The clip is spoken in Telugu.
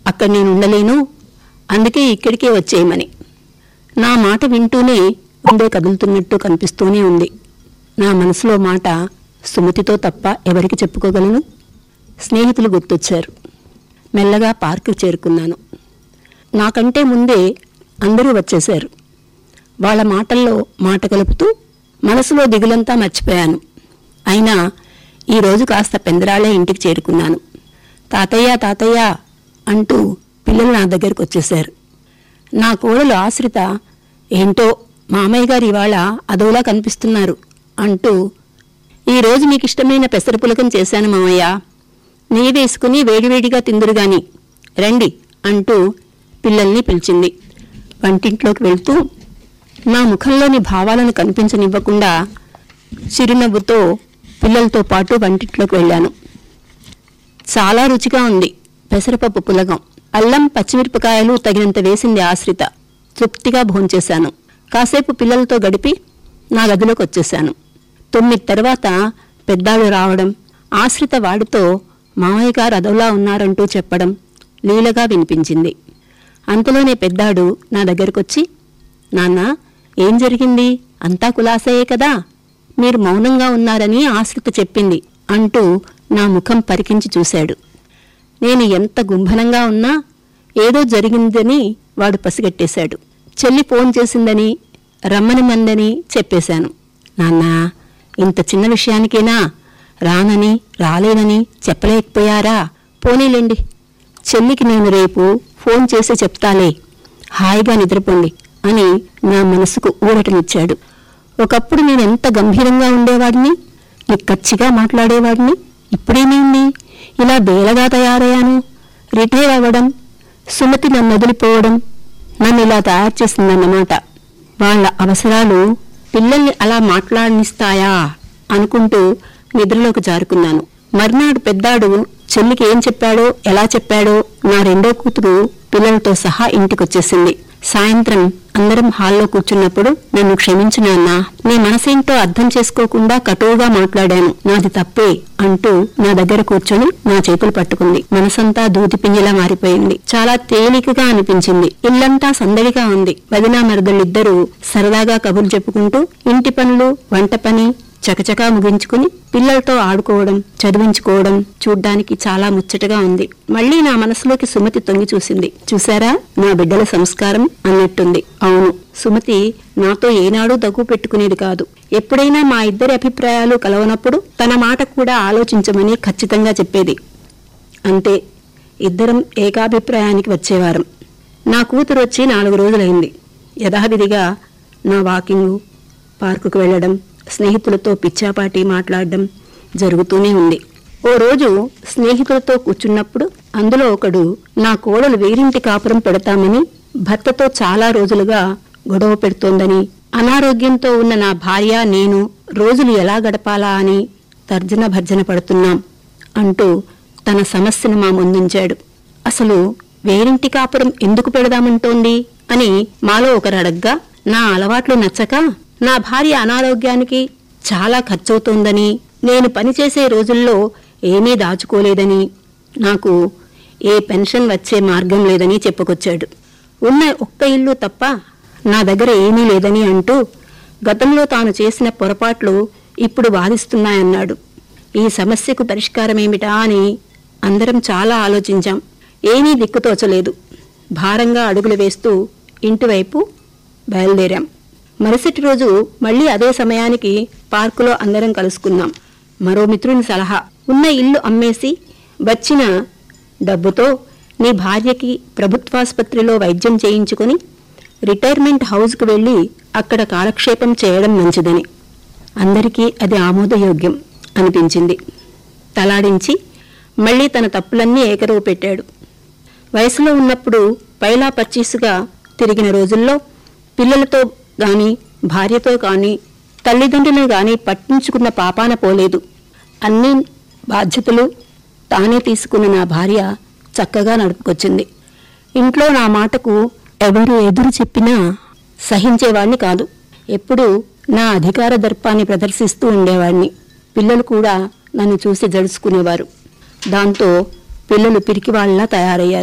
అక్కడ నేను ఉండలేను అందుకే ఇక్కడికే వచ్చేయమని నా మాట వింటూనే ఉండే కదులుతున్నట్టు కనిపిస్తూనే ఉంది నా మనసులో మాట సుమతితో తప్ప ఎవరికి చెప్పుకోగలను స్నేహితులు గుర్తొచ్చారు మెల్లగా పార్కు చేరుకున్నాను నాకంటే ముందే అందరూ వచ్చేశారు వాళ్ళ మాటల్లో మాట కలుపుతూ మనసులో దిగులంతా మర్చిపోయాను అయినా ఈరోజు కాస్త పెందరాళే ఇంటికి చేరుకున్నాను తాతయ్య తాతయ్య అంటూ పిల్లలు నా దగ్గరకు వచ్చేశారు నా కోడలు ఆశ్రిత ఏంటో మామయ్య గారు ఇవాళ అదోలా కనిపిస్తున్నారు అంటూ ఈరోజు మీకు ఇష్టమైన పెసర పులకం చేశాను మామయ్య నెయ్యి వేసుకుని వేడివేడిగా తిందురు గాని రండి అంటూ పిల్లల్ని పిలిచింది వంటింట్లోకి వెళ్తూ నా ముఖంలోని భావాలను కనిపించనివ్వకుండా చిరునవ్వుతో పిల్లలతో పాటు వంటింట్లోకి వెళ్ళాను చాలా రుచిగా ఉంది పెసరపప్పు పులగం అల్లం పచ్చిమిరపకాయలు తగినంత వేసింది ఆశ్రిత తృప్తిగా భోంచేశాను కాసేపు పిల్లలతో గడిపి నా గదిలోకి వచ్చేశాను తొమ్మిది తర్వాత పెద్దాడు రావడం ఆశ్రిత వాడితో మామయ్య గారు అదోలా ఉన్నారంటూ చెప్పడం లీలగా వినిపించింది అంతలోనే పెద్దాడు నా దగ్గరకొచ్చి నాన్న ఏం జరిగింది అంతా కులాసయే కదా మీరు మౌనంగా ఉన్నారని ఆశ్రిత చెప్పింది అంటూ నా ముఖం పరికించి చూశాడు నేను ఎంత గుంభనంగా ఉన్నా ఏదో జరిగిందని వాడు పసిగట్టేశాడు చెల్లి ఫోన్ చేసిందని రమ్మని మందని చెప్పేశాను నాన్నా ఇంత చిన్న విషయానికేనా రానని రాలేనని చెప్పలేకపోయారా పోనీలేండి చెల్లికి నేను రేపు ఫోన్ చేసి చెప్తాలే హాయిగా నిద్రపోండి అని నా మనసుకు ఊరటనిచ్చాడు ఒకప్పుడు నేను ఎంత గంభీరంగా ఉండేవాడిని నిక్కచ్చిగా మాట్లాడేవాడిని ఇప్పుడేమైంది ఇలా బేలగా తయారయ్యాను రిటైర్ అవ్వడం సుమతి నన్ను వదిలిపోవడం నన్ను ఇలా తయారు చేసిందన్నమాట వాళ్ళ అవసరాలు పిల్లల్ని అలా మాట్లాడనిస్తాయా అనుకుంటూ నిద్రలోకి జారుకున్నాను మర్నాడు పెద్దాడు చెల్లికి ఏం చెప్పాడో ఎలా చెప్పాడో నా రెండో కూతురు పిల్లలతో సహా ఇంటికొచ్చేసింది సాయంత్రం అందరం హాల్లో కూర్చున్నప్పుడు నన్ను క్షమించు నాన్న నీ మనసేంటో అర్థం చేసుకోకుండా కటువుగా మాట్లాడాను నాది తప్పే అంటూ నా దగ్గర కూర్చొని నా చేతులు పట్టుకుంది మనసంతా దూది పింజలా మారిపోయింది చాలా తేలికగా అనిపించింది ఇల్లంతా సందడిగా ఉంది వదినా మరదలిద్దరూ సరదాగా కబుర్లు చెప్పుకుంటూ ఇంటి పనులు వంట పని చకచకా ముగించుకుని పిల్లలతో ఆడుకోవడం చదివించుకోవడం చూడ్డానికి చాలా ముచ్చటగా ఉంది మళ్ళీ నా మనసులోకి సుమతి తొంగి చూసింది చూసారా నా బిడ్డల సంస్కారం అన్నట్టుంది అవును సుమతి నాతో ఏనాడూ దగ్గు పెట్టుకునేది కాదు ఎప్పుడైనా మా ఇద్దరి అభిప్రాయాలు కలవనప్పుడు తన మాట కూడా ఆలోచించమని ఖచ్చితంగా చెప్పేది అంతే ఇద్దరం ఏకాభిప్రాయానికి వచ్చేవారం నా కూతురు వచ్చి నాలుగు రోజులైంది యథావిధిగా నా వాకింగు పార్కుకు వెళ్ళడం స్నేహితులతో పిచ్చాపాటి మాట్లాడడం జరుగుతూనే ఉంది ఓ రోజు స్నేహితులతో కూర్చున్నప్పుడు అందులో ఒకడు నా కోడలు వేరింటి కాపురం పెడతామని భర్తతో చాలా రోజులుగా గొడవ పెడుతోందని అనారోగ్యంతో ఉన్న నా భార్య నేను రోజులు ఎలా గడపాలా అని తర్జన భర్జన పడుతున్నాం అంటూ తన సమస్యను మా ముందుంచాడు అసలు వేరింటి కాపురం ఎందుకు పెడదామంటోంది అని మాలో ఒకరు అడగ్గా నా అలవాట్లు నచ్చక నా భార్య అనారోగ్యానికి చాలా ఖర్చవుతోందని నేను పనిచేసే రోజుల్లో ఏమీ దాచుకోలేదని నాకు ఏ పెన్షన్ వచ్చే మార్గం లేదని చెప్పుకొచ్చాడు ఉన్న ఒక్క ఇల్లు తప్ప నా దగ్గర ఏమీ లేదని అంటూ గతంలో తాను చేసిన పొరపాట్లు ఇప్పుడు వాదిస్తున్నాయన్నాడు ఈ సమస్యకు పరిష్కారమేమిటా అని అందరం చాలా ఆలోచించాం ఏమీ దిక్కుతోచలేదు భారంగా అడుగులు వేస్తూ ఇంటివైపు బయలుదేరాం మరుసటి రోజు మళ్ళీ అదే సమయానికి పార్కులో అందరం కలుసుకున్నాం మరో మిత్రుని సలహా ఉన్న ఇల్లు అమ్మేసి వచ్చిన డబ్బుతో నీ భార్యకి ప్రభుత్వాసుపత్రిలో వైద్యం చేయించుకుని రిటైర్మెంట్ హౌస్కు వెళ్ళి అక్కడ కాలక్షేపం చేయడం మంచిదని అందరికీ అది ఆమోదయోగ్యం అనిపించింది తలాడించి మళ్ళీ తన తప్పులన్నీ ఏకరువు పెట్టాడు వయసులో ఉన్నప్పుడు పైలా పచ్చీసుగా తిరిగిన రోజుల్లో పిల్లలతో గాని భార్యతో గాని తల్లిదండ్రులను గాని పట్టించుకున్న పాపాన పోలేదు అన్ని బాధ్యతలు తానే తీసుకున్న నా భార్య చక్కగా నడుపుకొచ్చింది ఇంట్లో నా మాటకు ఎవరు ఎదురు చెప్పినా సహించేవాణ్ణి కాదు ఎప్పుడూ నా అధికార దర్పాన్ని ప్రదర్శిస్తూ ఉండేవాణ్ణి పిల్లలు కూడా నన్ను చూసి జడుచుకునేవారు దాంతో పిల్లలు పిరికివాళ్లా తయారయ్యారు